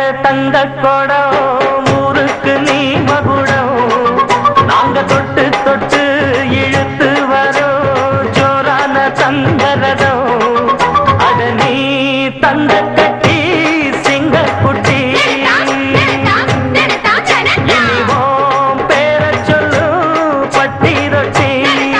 தங்க குடம் ஊருக்கு நீ மகுடம் நாங்க தொட்டு தொட்டு இழுத்து வரோம் ஜோரான தங்கரதம் அட நீ தந்த கட்டி சிங்க குட்டி இனிவோம் பேர சொல்லு பட்டி ரொட்டி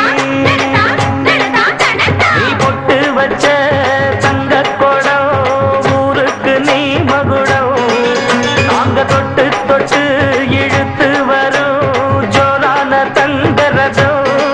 நீ பொட்டு வச்ச தங்க குடம் ஊருக்கு நீ மகுடம் நாங்க தொட்டு தொட்டு இழுத்து வரும் ஜோரான தங்கரதம்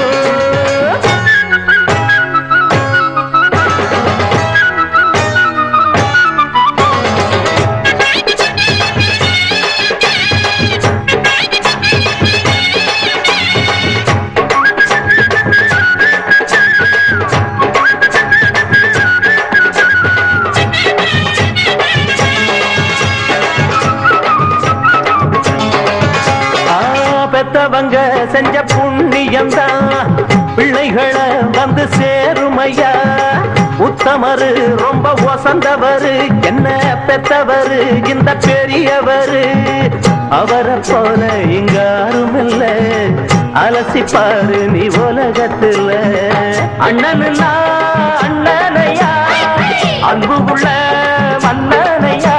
ஆ, பெத்தவங்க செஞ்ச புண்ணியம் தான் பிள்ளைகளை வந்து சேருமையா உத்தமரு ரொம்ப ஒசந்தவரு என்ன பெத்தவரு இந்த பெரியவரு அவரை போல இங்க யாரும் இல்ல அலசிப்பாரு நீ உலகத்துல அண்ணனுன்னா அண்ணனையா அன்பு உள்ள மன்னனையா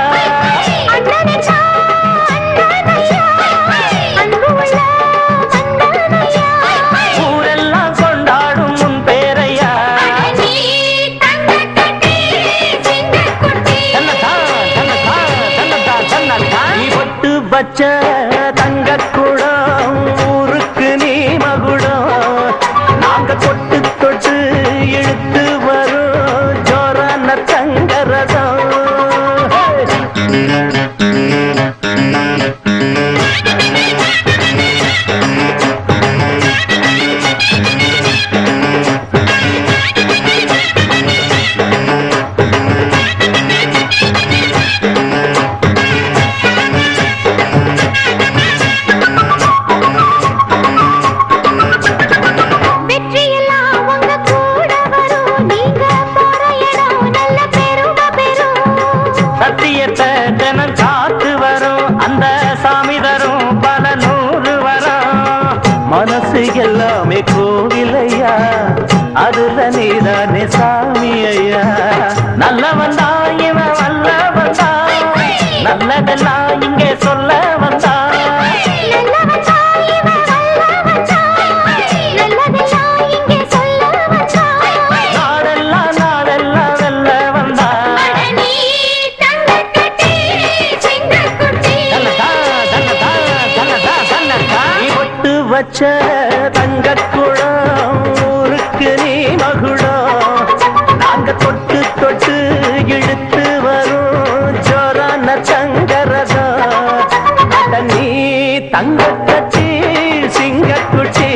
ஊரெல்லாம் கொண்டாடும் உன் பேரையா தன்னதா, தன்னதா, தன்னதா, தன்னதா. நீ பொட்டு வச்ச தங்க குடம் ஊருக்கு நீ மகுடம் நாங்க தொட்டு தொட்டு இழுத்து வரும் ஜோரான தங்கரதம் வெற்றியெல்லாம் உங்க கூட வரும் நீங்க போற இடம் நல்ல பெருமை பெறும் சத்தியத்தை தினம் காத்து வரும் அந்த சாமி தரும் பல நூறு வரும் மனசு எல்லாமே கோவிலையா அதுல நீதானே சாமி ஐயா நல்லவன் தான் இவன் வல்லவன் தான் நல்லதெல்லாம் இங்கே சொல்ல வந்தான் நல்லவன் தான் இவன் வல்லவன் தான் நல்லதெல்லாம் இங்கே சொல்ல வந்தான் நாடெல்லாம் நாடெல்லாம் வெல்ல வந்தான் நீ தங்கக்கட்டி சிங்கக்குட்டி தன்னதா, தன்னதா, தன்னதா, தன்னதா. நீ ஒட்டு வச்ச தங்க குடம் ஊருக்கு நீ மகுடம் நாங்க தொட்டு தொட்டு இழுத்து வரும் ஜோரான தங்கரதம் அட நீ தங்க கட்டி சிங்க குட்டி